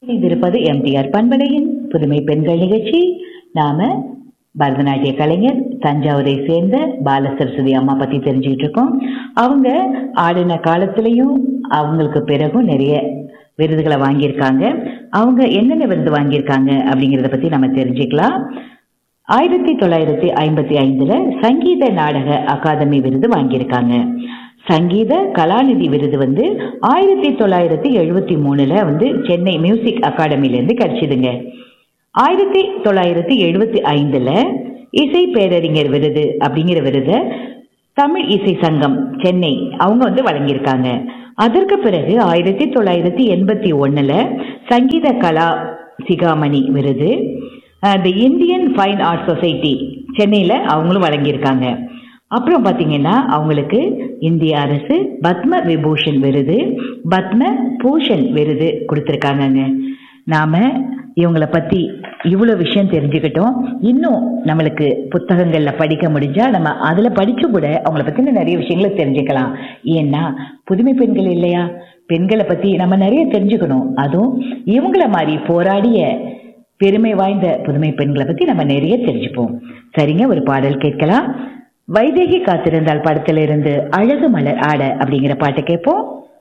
இணைந்திருப்பது எம்டிஆர் பண்பலையின் புதுமை பெண்கள் நிகழ்ச்சி நாம பரதநாட்டிய கலைஞர் தஞ்சாவூரை சேர்ந்த பால சரஸ்வதி அம்மா பத்தி தெரிஞ்சுக்கிட்டு இருக்கோம் அவங்க ஆடின காலத்திலையும் அவங்களுக்கு பிறகும் நிறைய விருதுகளை வாங்கியிருக்காங்க அவங்க என்னென்ன விருது வாங்கியிருக்காங்க அப்படிங்கிறத பத்தி நம்ம தெரிஞ்சுக்கலாம் ஆயிரத்தி தொள்ளாயிரத்தி ஐம்பத்தி ஐந்துல சங்கீத நாடக அகாதமி விருது வாங்கியிருக்காங்க சங்கீத கலாநிதி விருது வந்து ஆயிரத்தி தொள்ளாயிரத்தி எழுபத்தி மூணுல வந்து சென்னை மியூசிக் அகாடமில இருந்து கிடைச்சதுங்க ஆயிரத்தி தொள்ளாயிரத்தி எழுபத்தி ஐந்துல இசை பேரறிஞர் விருது அப்படிங்கிற விருதை தமிழ் இசை சங்கம் சென்னை அவங்க வந்து வழங்கியிருக்காங்க அதற்கு பிறகு ஆயிரத்தி தொள்ளாயிரத்தி எண்பத்தி ஒண்ணுல சங்கீத கலா சிகாமணி விருது the Indian fine art society சென்னையில் அவங்களும் வழங்கியிருக்காங்க அப்புறம் பார்த்தீங்கன்னா அவங்களுக்கு இந்திய அரசு பத்ம விபூஷன் விருது பத்ம பூஷன் விருது கொடுத்துருக்காங்கங்க நாம இவங்கள பத்தி இவ்வளோ விஷயம் தெரிஞ்சுக்கிட்டோம் இன்னும் நம்மளுக்கு புத்தகங்கள்ல படிக்க முடிஞ்சா நம்ம அதுல படிச்சு கூட அவங்கள பத்தின நிறைய விஷயங்களை தெரிஞ்சுக்கலாம் ஏன்னா புதுமை பெண்கள் இல்லையா பெண்களை பத்தி நம்ம நிறைய தெரிஞ்சுக்கணும் அதுவும் இவங்கள மாதிரி போராடிய பெருமை வாய்ந்த புதுமை பெண்களை பத்தி நம்ம நிறைய தெரிஞ்சுப்போம் சரிங்க ஒரு பாடல் கேட்கலாம் வைதேகி காத்திருந்தால் படத்திலிருந்து அழகு மலர் ஆட அப்படிங்கிற பாட்டை கேட்போம்